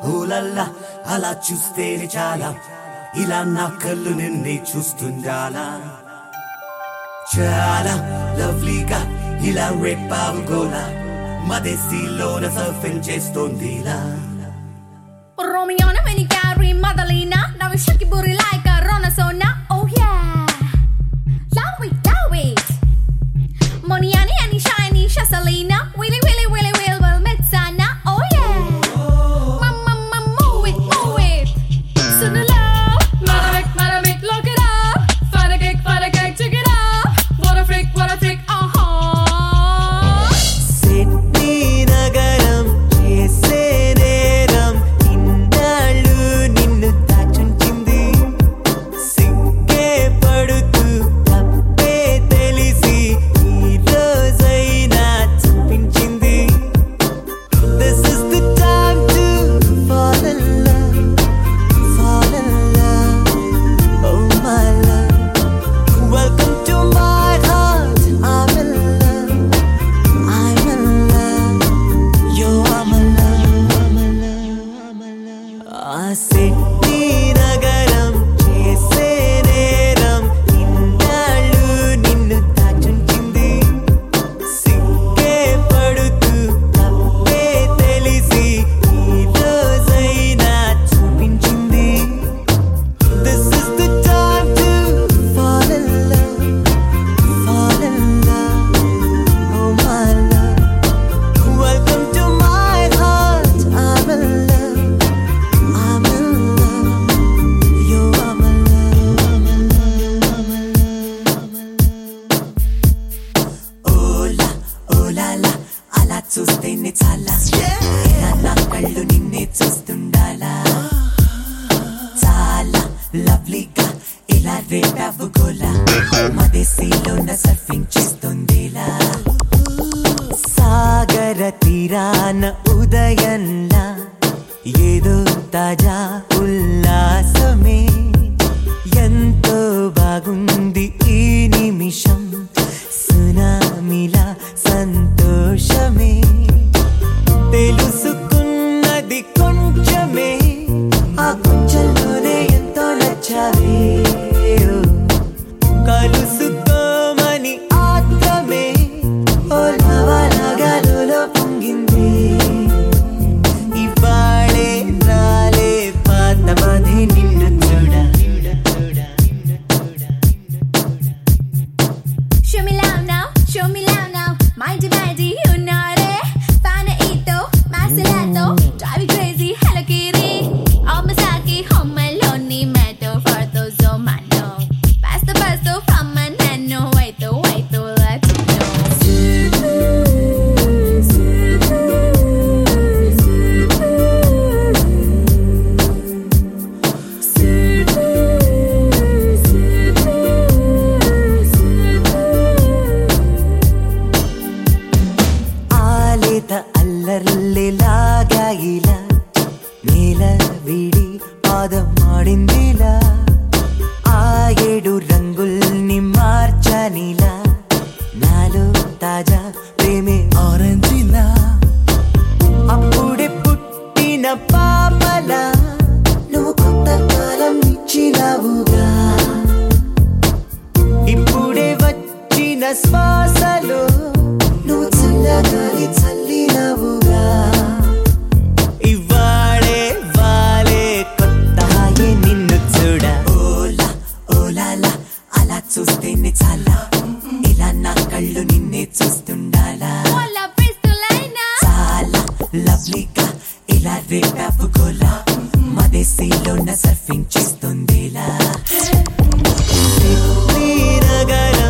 ఊలల్లా అలా చూస్తేనే చాలా ఇలా నా కళ్ళు నిన్నే చూస్తుండాలా చాలా లవ్లీగా ఇలా రేపావు గోలా మదేశీలోన సర్ఫింగ్ చేస్తోందిలా Romiona, when you carry Madalena, now we shake your booty like a Ronasona. Oh yeah, love it, love it. Moniani and shiny Shasalina, willy willy willy will will Metsana. Oh yeah, mama mama move it, move it. Sooner love, Madamic, Madamic, look it up. Fight a kick, fight a kick, check it up. What a freak, what a freak, uh huh. Sydney నగరం చేసే నేరం ఇన్నాళ్ళు నిన్ను దాచుంచింది సిగ్గే పడుతూ తప్పే తెలిసి ఈ రోజైనా చూపించింది This is the time to fall in love, fall in love, oh my love. Welcome to my heart, I'm in love. I'm in love. You are my love. I'm in love. I'm in love. ఆ Sydney నగరం చేసే నేరం ఇన్నాళ్ళు నిన్ను దాచుంచింది సిగ్గే పడుతూ తప్పే తెలిసి ఈ రోజైనా చూపించింది This is the time to fall in love, fall in love. Oh my love, welcome to my heart. I'm in love, I'm in love. You are my love, I'm in love, I'm in love, I'm in love. ఓలా ఓలాలా అలా చూస్తేనే చాలా ఇలా నా కళ్ళు నిన్నే చూస్తుండాలా చాలా లవ్లీగా ఇలా రేపావు గోలా మదేశీలోన సర్ఫింగ్ చేస్తుందిలా సాగర తీరాన ఉదయంలా ఏదో తాజా ఉల్లాసమే ఎంతో బాగుంది ఈ నిమిషం సునామిలా సంతోషమే తెలుసుకున్నది కొంచెమే ఆ కొంచెంలోనే ఎంతో నచ్చావే ఓ. కలుసుకోమని ఆత్రమే ఓ లవలగలులో పొంగింది ఇవాళే రాలే పాత బాధే నిన్ను చూడ Show me love now, show me love now. Mighty mighty, you know it. Panaito, Masalato, drive you crazy, Hello Kitty. Oh, Masaki, home alone, meto for those oh man no. Pasto, pasto, from my nano, wait to wait to let you ఆలేత అల్లర్లేలాగా ఇలా నేల విడి పాదం ఆడిందిలా ఆ ఏడు రంగుల్ని మార్చనిలా నాలో తాజా ప్రేమే ఆరెంజిలా అప్పుడే పుట్టిన పాపలా నువ్వు కొత్త కాలం ఇచ్చినావుగా ఇప్పుడే వచ్చిన శ్వాసలో నువ్వు చల్లగాలి చల్లినవుగా ఇవాళే వాలే కొత్త హాయే నిన్ను చూడ ఓలా ఓలాలా అలా చూస్తేనే చాలా ఇలా నా కళ్ళు నిన్నే చూస్తుండాలా Hola, pistolina. చాలా లవ్లీగా ఇలా రేపావు గోలా మదేశీలోన సర్ఫింగ్ చేస్తుందిలా సిడ్నీ నగరం